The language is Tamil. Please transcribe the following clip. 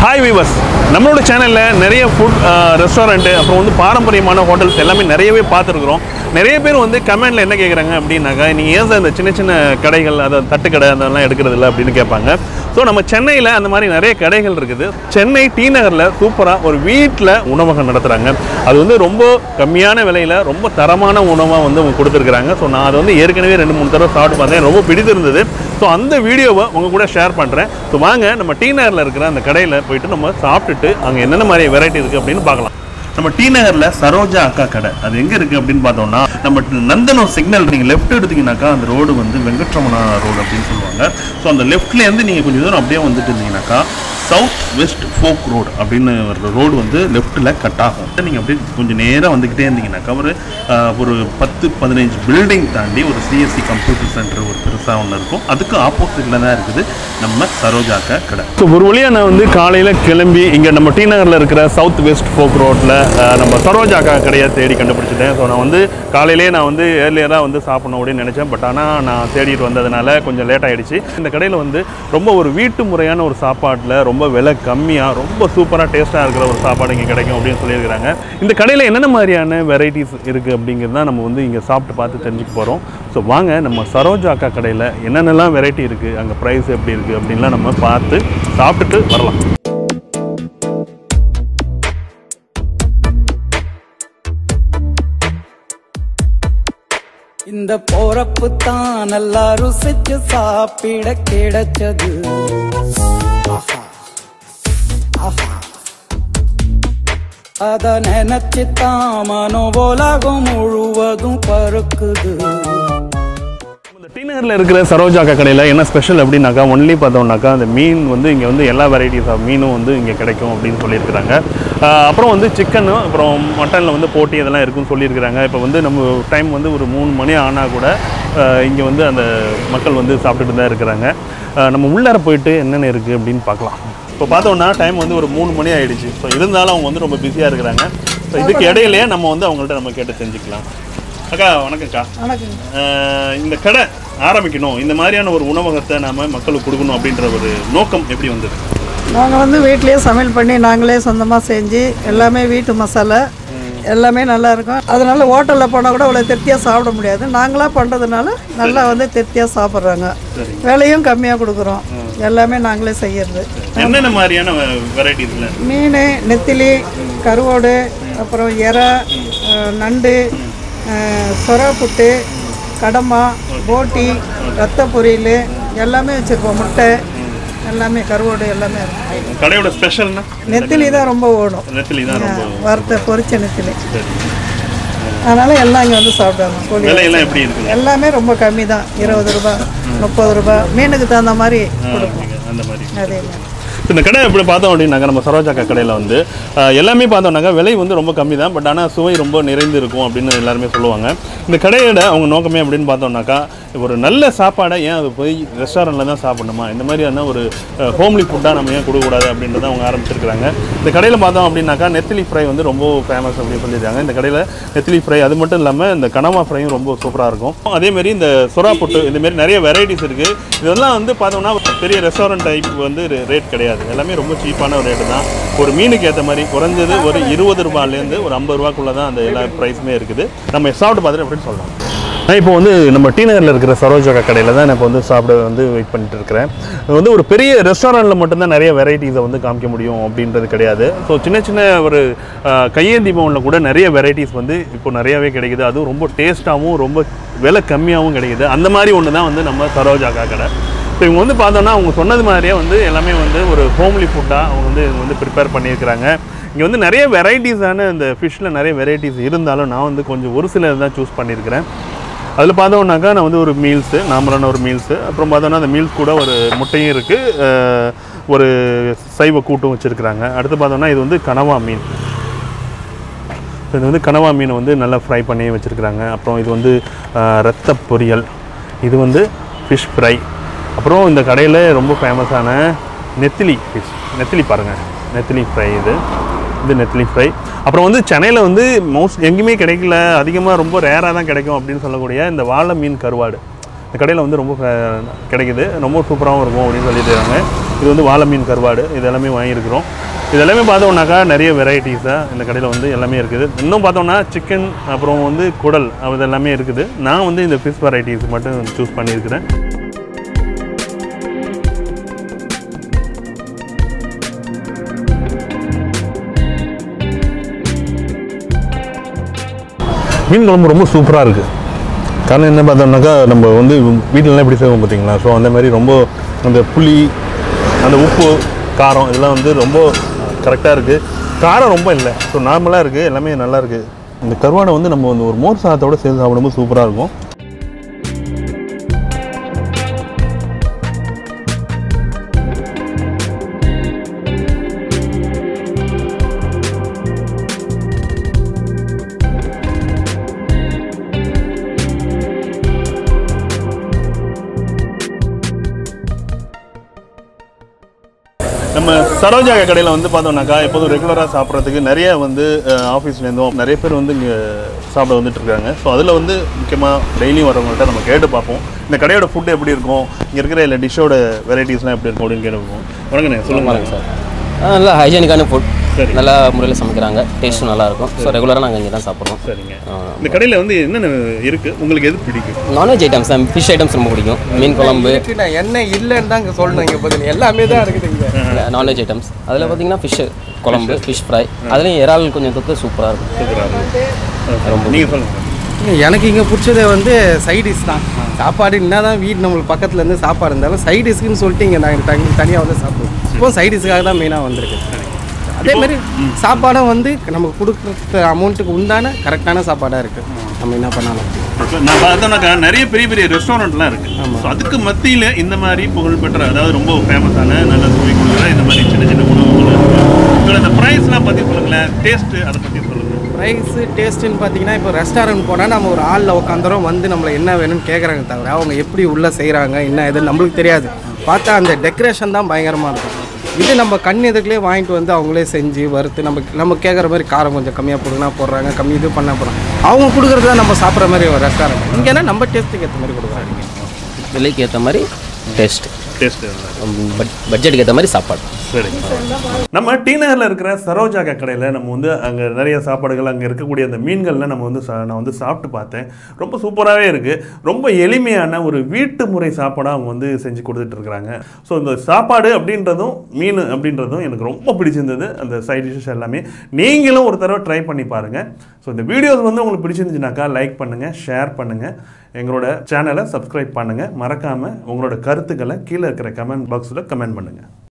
ஹாய் வீவர்ஸ் நம்மளோட சேனலில் நிறைய ஃபுட் ரெஸ்டாரண்ட்டு அப்புறம் வந்து பாரம்பரியமான ஹோட்டல்ஸ் எல்லாமே நிறையவே பார்த்துருக்குறோம் நிறைய பேர் வந்து கமெண்டில் என்ன கேட்குறாங்க அப்படின்னாக்கா நீங்கள் ஏன் சார் இந்த சின்ன சின்ன கடைகள் அதை தட்டுக்கடை அதெல்லாம் எடுக்கிறது இல்லை அப்படின்னு கேட்பாங்க ஸோ நம்ம சென்னையில் அந்த மாதிரி நிறைய கடைகள் இருக்குது சென்னை டி நகரில் சூப்பராக ஒரு வீட்டில் உணவகம் நடத்துகிறாங்க அது வந்து ரொம்ப கம்மியான விலையில் ரொம்ப தரமான உணவாக வந்து அவங்க கொடுத்துருக்குறாங்க ஸோ நான் அதை வந்து ஏற்கனவே ரெண்டு மூணு தடவை சாப்பிட்டு பார்த்தேன் ரொம்ப பிடித்திருந்தது ஸோ அந்த வீடியோவை உங்கள் கூட ஷேர் பண்ணுறேன் ஸோ வாங்க நம்ம டி நகரில் இருக்கிற அந்த கடையில் போயிட்டு நம்ம சாப்பிட்டுட்டு அங்கே என்னென்ன மாதிரி வெரைட்டி இருக்குது அப்படின்னு பார்க்கலாம் நம்ம டி நகர்ல சரோஜா அக்கா கடை அது எங்க இருக்கு அப்படின்னு பார்த்தோம்னா நம்ம நந்தனம் சிக்னல் நீங்க லெஃப்ட் எடுத்தீங்கன்னாக்கா அந்த ரோடு வந்து வெங்கட்ரமணா ரோடு அப்படின்னு சொல்லுவாங்க ஸோ அந்த லெஃப்ட்ல இருந்து நீங்க கொஞ்சம் தூரம் அப்படியே வந்துட்டு இருந்தீங்கன்னாக்கா சவுத் வெஸ்ட் ஃபோக் ரோடு அப்படின்னு ஒரு ரோடு வந்து லெஃப்ட்டில் கட் ஆகும் நீங்கள் அப்படியே கொஞ்சம் நேராக வந்துக்கிட்டே இருந்தீங்கன்னாக்கா ஒரு ஆஹ், ஒரு பத்து பதினஞ்சு பில்டிங் தாண்டி ஒரு சிஎஸ்சி கம்ப்யூட்டர் சென்டர் ஒரு பெருசாக ஒன்று இருக்கும் அதுக்கு ஆப்போசிட்டில் தான் இருக்குது நம்ம சரோஜா அக்கா கடை ஸோ ஒரு வழியாக நான் வந்து காலையில் கிளம்பி இங்கே நம்ம டி நகரில் இருக்கிற சவுத் வெஸ்ட் ஃபோக் ரோட்டில் நம்ம சரோஜா அக்கா கடையை தேடி கண்டுபிடிச்சிட்டேன் ஸோ நான் வந்து காலையிலே நான் வந்து ஏர்லியராக வந்து சாப்பிடணும் அப்படின்னு நினச்சேன் பட் ஆனால் நான் தேடிட்டு வந்ததுனால கொஞ்சம் லேட் ஆயிடுச்சு இந்த கடையில் வந்து ரொம்ப ஒரு வீட்டு முறையான ஒரு சாப்பாட்டில் ரொம்ப விலை கம்மியாக ரொம்ப சூப்பராக டேஸ்ட்டாக இருக்கிற ஒரு சாப்பாடு இங்கே கிடைக்கும் அப்படின்னு சொல்லியிருக்கிறாங்க இந்த கடையில் என்னென்ன மாதிரியான வெரைட்டிஸ் இருக்குது அப்படிங்கிறது தான் நம்ம வந்து இங்கே சாப்பிட்டு பார்த்து தெரிஞ்சுக்க போகிறோம் ஸோ வாங்க நம்ம சரோஜா அக்கா கடையில் என்னென்னலாம் வெரைட்டி இருக்குது அங்கே ப்ரைஸ் எப்படி இருக்குது அப்படின்லாம் நம்ம பார்த்து சாப்பிட்டுட்டு வரலாம் இந்த போறப்பு தான் நல்லா ருசிச்சு சாப்பிட கிடைச்சது ஆஹா. ஆஹா. அத நினைச்சு தான் மனோ உலகம் முழுவதும் பருக்குது இந்த டி நகரில் இருக்கிற சரோஜா அக்கா கடையில் என்ன ஸ்பெஷல் அப்படின்னாக்கா ஒன்லி பார்த்தோம்னாக்கா அந்த மீன் வந்து இங்கே வந்து எல்லா வெரைட்டிஸ் ஆஃப் மீனும் வந்து இங்கே கிடைக்கும் அப்படின்னு சொல்லியிருக்கிறாங்க ஆஹ் அப்புறம் வந்து சிக்கனு அப்புறம் மட்டனில் வந்து போட்டி இதெல்லாம் இருக்குன்னு சொல்லியிருக்கிறாங்க இப்போ வந்து நம்ம டைம் வந்து ஒரு மூணு மணி ஆனால் கூட இங்கே வந்து அந்த மக்கள் வந்து சாப்பிட்டுட்டு தான் இருக்கிறாங்க ஆஹ் நம்ம உள்ளார போயிட்டு என்னென்ன இருக்குது அப்படின்னு பார்க்கலாம் இப்போ பார்த்தோம்னா டைம் வந்து ஒரு மூணு மணி ஆயிடுச்சு ஸோ இருந்தாலும் அவங்க வந்து ரொம்ப பிஸியாக இருக்கிறாங்க ஸோ இதுக்கு இடையிலேயே நம்ம வந்து அவங்கள்ட்ட நம்ம கேட்டு தெரிஞ்சுக்கலாம் அக்கா வணக்கம்க்கா வணக்கம் ஆஹ் இந்த கடை ஆரம்பிக்கணும் இந்த மாதிரியான ஒரு உணவகத்தை நாம மக்களுக்கு கொடுக்கணும் அப்படின்ற ஒரு நோக்கம் எப்படி வந்தது நாங்கள் வந்து வீட்டிலேயே சமையல் பண்ணி நாங்களே சொந்தமாக செஞ்சு எல்லாமே வீட்டு மசாலா எல்லாமே நல்லா இருக்கும் அதனால ஹோட்டலில் போனால் கூட அவ்வளோ திருப்தியாக சாப்பிட முடியாது நாங்களாக பண்ணுறதுனால நல்லா வந்து திருப்தியாக சாப்பிட்றாங்க விலையும் கம்மியாக கொடுக்குறோம் எல்லாமே நாங்களே செய்யறது என்னென்ன மாதிரியான வெரைட்டிஸ்ல மீன் நெத்திலி கருவோடு அப்புறம் எறா அஹ், நண்டு அஹ், சொரா புட்டு கடமா போட்டி ரத்த பொரியல் எல்லாமே வச்சுருப்போம் முட்டை எல்லாமே கருவோடு எல்லாமே இருக்கும் கடையோட ஸ்பெஷல்னா நெத்திலி தான் ரொம்ப ஓடும் நெத்திலி தான் ரொம்ப வறுத்த பொரிச்ச நெத்திலி சரி அதனால எல்லாம் இங்கே வந்து சாப்பிடுவாங்க கோழி விலையெல்லாம் எப்படி இருக்குங்க எல்லாமே ரொம்ப கம்மி தான் இருபது ரூபாய் முப்பது ரூபாய் மீனுக்கு தகுந்த மாதிரி கொடுப்போம் அந்த மாதிரி அதே மாதிரி இந்த கடை எப்படி பார்த்தோம் அப்படின்னாக்கா நம்ம சரோஜாக்கா கடையில் வந்து ஆஹ், எல்லாமே பார்த்தோம்னாக்கா விலை வந்து ரொம்ப கம்மி தான் பட் ஆனால் சுவை ரொம்ப நிறைந்து இருக்கும் அப்படின்னு எல்லாருமே சொல்லுவாங்க இந்த கடையோட அவங்க நோக்கமே அப்படின்னு பார்த்தோம்னாக்கா ஒரு நல்ல சாப்பாடை ஏன் அது போய் ரெஸ்டாரண்ட்டில் தான் சாப்பிடணுமா இந்த மாதிரியான ஒரு ஹோம்லி ஃபுட்டாக நம்ம ஏன் கொடுக்கக்கூடாது அப்படின்றத அவங்க ஆரம்பிச்சிருக்கிறாங்க இந்த கடையில் பார்த்தோம் அப்படின்னாக்கா நெத்திலி ஃப்ரை வந்து ரொம்ப ஃபேமஸ் அப்படின்னு சொல்லியிருக்காங்க இந்த கடையில் நெத்திலி ஃப்ரை அது மட்டும் இல்லாமல் இந்த கனவா ஃப்ரையும் ரொம்ப சூப்பராக இருக்கும் அதே மாதிரி இந்த சொரா புட்டு இந்த மாதிரி நிறைய வெரைட்டிஸ் இருக்குது இதெல்லாம் வந்து பார்த்தோம்னா பெரிய ரெஸ்டாரண்ட் டைப் வந்து ரேட் கிடையாது எல்லாமே ரொம்ப சீப்பான ஒரு ரேட்டு தான் ஒரு மீனுக்கு ஏற்ற மாதிரி குறைஞ்சது ஒரு இருபது ரூபாயிலேருந்து ஒரு ஐம்பது ரூபாக்குள்ளே தான் அந்த எல்லா ப்ரைஸுமே இருக்குது நம்ம சாப்பிட்டு பார்த்துட்டு அப்படின்னு சொல்லலாம் நான் இப்போ வந்து நம்ம டி நகரில் இருக்கிற சரோஜா கடையில் தான் நான் இப்போ வந்து சாப்பிட வந்து வெயிட் பண்ணிட்டு இருக்கிறேன் இது வந்து ஒரு பெரிய ரெஸ்டாரண்ட்டில் மட்டும்தான் நிறைய வெரைட்டிஸை வந்து காமிக்க முடியும் அப்படின்றது கிடையாது ஸோ சின்ன சின்ன ஒரு ஆஹ், கையேந்தி பவனில் கூட நிறைய வெரைட்டிஸ் வந்து இப்போ நிறையாவே கிடைக்குது அதுவும் ரொம்ப டேஸ்ட்டாகவும் ரொம்ப விலை கம்மியாகவும் கிடைக்குது அந்த மாதிரி ஒன்று தான் வந்து நம்ம சரோஜாக்கா கடை இப்போ இவங்க வந்து பார்த்தோன்னா அவங்க சொன்னது மாதிரியே வந்து எல்லாமே வந்து ஒரு ஹோம்லி ஃபுட்டாக அவங்க வந்து இவங்க வந்து ப்ரிப்பேர் பண்ணியிருக்கிறாங்க இங்கே வந்து நிறைய வெரைட்டிஸான இந்த ஃபிஷ்ஷில் நிறைய வெரைட்டிஸ் இருந்தாலும் நான் வந்து கொஞ்சம் ஒரு சிலர் தான் சூஸ் பண்ணியிருக்கிறேன் அதில் பார்த்தோம்னாக்கா நான் வந்து ஒரு மீல்ஸு நார்மலான ஒரு மீல்ஸு அப்புறம் பார்த்தோன்னா அந்த மீல்ஸ் கூட ஒரு முட்டையும் இருக்குது ஒரு சைவ கூட்டும் வச்சுருக்குறாங்க அடுத்து பார்த்தோன்னா இது வந்து கனவா மீன் இது வந்து கனவா மீனை வந்து நல்லா ஃப்ரை பண்ணி வச்சுருக்குறாங்க அப்புறம் இது வந்து அஹ், ரத்த பொரியல் இது வந்து ஃபிஷ் ஃப்ரை அப்புறம் இந்த கடையில் ரொம்ப ஃபேமஸான நெத்திலி ஃபிஷ் நெத்திலி பாருங்கள் நெத்திலி ஃப்ரை இது இது நெத்திலி ஃப்ரை அப்புறம் வந்து சென்னையில் வந்து மோஸ்ட் எங்கேயுமே கிடைக்கல அதிகமாக ரொம்ப ரேராக தான் கிடைக்கும் அப்படின்னு சொல்லக்கூடிய இந்த வாழை மீன் கருவாடு இந்த கடையில் வந்து ரொம்ப ஃபே- கிடைக்குது ரொம்ப சூப்பராகவும் இருக்கும் அப்படின்னு சொல்லிட்டு இருக்காங்க இது வந்து வாழை மீன் கருவாடு இது எல்லாமே வாங்கியிருக்கிறோம் இது எல்லாமே பார்த்தோம்னாக்கா நிறைய வெரைட்டிஸாக இந்த கடையில் வந்து எல்லாமே இருக்குது இன்னும் பார்த்தோம்னா சிக்கன் அப்புறம் வந்து குடல் அது எல்லாமே இருக்குது நான் வந்து இந்த ஃபிஷ் வெரைட்டிஸ் மட்டும் சூஸ் பண்ணியிருக்கிறேன் மீன் குழம்பு ரொம்ப சூப்பராக இருக்குது காரணம் என்ன பார்த்தோம்னாக்கா நம்ம வந்து வீட்டிலலாம் எப்படி செய்வோம் பார்த்தீங்களா ஸோ அந்த மாதிரி ரொம்ப அந்த புளி அந்த உப்பு காரம் இதெல்லாம் வந்து ரொம்ப கரெக்டாக இருக்குது காரம் ரொம்ப இல்லை ஸோ நார்மலாக இருக்குது எல்லாமே நல்லா இருக்குது இந்த கருவாடை வந்து நம்ம வந்து ஒரு மோர் சாதத்தோட சேர்ந்து சாப்பிடும்போது சூப்பராக இருக்கும் நம்ம சரோஜா கடையில் வந்து பார்த்தோம்னாக்கா எப்போதும் ரெகுலராக சாப்பிட்றதுக்கு நிறைய வந்து ஆஃபீஸ்லேருந்தும் நிறைய பேர் வந்து இங்கே சாப்பிட வந்துட்டு இருக்காங்க ஸோ அதில் வந்து முக்கியமாக டெய்லியும் வரவங்கள்ட்ட நம்ம கேட்டு பார்ப்போம் இந்த கடையோட ஃபுட் எப்படி இருக்கும் இங்கே இருக்கிற இல்லை டிஷ்ஷோட வெரைட்டிஸ்லாம் எப்படி இருக்கும் அப்படின்னு கேட்டு பார்ப்போம் வணக்கண்ணே சொல்லுங்கள் சார் நல்லா ஹைஜீனிக்கான ஃபுட் சரி. நல்லா முறையில் சமைக்கிறாங்க டேஸ்ட்டும் நல்லா இருக்கும் ஸோ ரெகுலராக நாங்கள் இங்கே தான் சாப்பிட்றோம் சரிங்க இந்த கடையில் வந்து என்னென்ன இருக்குது உங்களுக்கு எது பிடிக்கும் நான்வெஜ் ஐட்டம்ஸ் தான் ஃபிஷ் ஐட்டம்ஸ் ரொம்ப பிடிக்கும் மீன் குழம்பு இருக்கு நான் என்ன இல்லைன்னு தான் இங்கே சொல்லணும் இங்கே பதில் எல்லாமே தான் இருக்குது இங்கே நான்வெஜ் ஐட்டம்ஸ் அதில் பார்த்தீங்கன்னா ஃபிஷ் குழம்பு ஃபிஷ் ஃப்ரை அதுலேயும் இறால் கொஞ்சம் தொக்கு சூப்பராக இருக்கும் சூப்பராக நீங்கள் சொல்லுங்கள் எனக்கு இங்கே பிடிச்சது வந்து சைடிஷ் தான் சாப்பாடு என்ன தான் வீடு நம்மளுக்கு பக்கத்துல இருந்து சாப்பாடு இருந்தாலும் சைடிஷ்க்குன்னு சொல்லிட்டு இங்கே நாங்கள் தனி தனியாக வந்து சாப்பிடுவோம் இப்போ சைடிஷ்க்காக தான் மெயினாக வந்திருக்கு அதே மாதிரி சாப்பாடும் வந்து நமக்கு கொடுக்குற அமௌண்ட்டுக்கு உண்டான கரெக்டான சாப்பாடாக இருக்குது நம்ம என்ன பண்ணலாம் நான் பார்த்தோம்னாக்கா நிறைய பெரிய பெரிய ரெஸ்டாரண்ட்லாம் இருக்கு ஸோ அதுக்கு மத்தியில் இந்த மாதிரி புகழ்பெற்ற அதாவது ரொம்ப ஃபேமஸான நல்ல சுவை கொடுக்குற இந்த மாதிரி சின்ன சின்ன உணவுகள் இருக்கு இதோட இந்த ப்ரைஸ்லாம் பற்றி சொல்லுங்களேன் டேஸ்ட்டு அதை பற்றி சொல்லுங்கள் ப்ரைஸு டேஸ்ட்டுன்னு பார்த்தீங்கன்னா இப்போ ரெஸ்டாரண்ட் போனால் நம்ம ஒரு ஆளில் உட்காந்துறோம் வந்து நம்மளை என்ன வேணும்னு கேட்குறாங்க தவிர அவங்க எப்படி உள்ளே செய்கிறாங்க என்ன எது நம்மளுக்கு தெரியாது பார்த்தா அந்த டெக்கரேஷன் தான் பயங்கரமாக இருக்கும் இது நம்ம கண் எதுக்குள்ளே வாங்கிட்டு வந்து அவங்களே செஞ்சு வறுத்து நம்ம நம்ம கேட்குற மாதிரி காரம் கொஞ்சம் கம்மியாக போடுனா போடுறாங்க கம்மி இது பண்ண போகிறாங்க அவங்க கொடுக்குறது தான் நம்ம சாப்பிட்ற மாதிரி ஒரு ரெஸ்டாரண்ட் இங்கேனா நம்ம டேஸ்ட்டுக்கு ஏற்ற மாதிரி கொடுக்குறாங்க விலைக்கு ஏற்ற மாதிரி டேஸ்ட் டேஸ்ட்டு பட்ஜெட்டுக்கு ஏற்ற மாதிரி சாப்பாடு சரி நம்ம டி நகரில் இருக்கிற சரோஜா கடையில் நம்ம வந்து அங்கே நிறைய சாப்பாடுகள் அங்கே இருக்கக்கூடிய அந்த மீன்கள்லாம் நம்ம வந்து சா- நான் வந்து சாப்பிட்டு பார்த்தேன் ரொம்ப சூப்பராகவே இருக்குது ரொம்ப எளிமையான ஒரு வீட்டு முறை சாப்பாடாக அவங்க வந்து செஞ்சு கொடுத்துட்டு இருக்கிறாங்க ஸோ இந்த சாப்பாடு அப்படின்றதும் மீன் அப்படின்றதும் எனக்கு ரொம்ப பிடிச்சிருந்தது அந்த சைட் டிஷ்ஷஸ் எல்லாமே நீங்களும் ஒரு தடவை ட்ரை பண்ணி பாருங்கள் ஸோ இந்த வீடியோஸ் வந்து உங்களுக்கு பிடிச்சிருந்துச்சுனாக்கா லைக் பண்ணுங்கள் ஷேர் பண்ணுங்கள் எங்களோட சேனலை சப்ஸ்கிரைப் பண்ணுங்கள் மறக்காமல் உங்களோட கருத்துக்களை கீழே இருக்கிற கமெண்ட் பாக்ஸில் கமெண்ட் பண்ணுங்கள்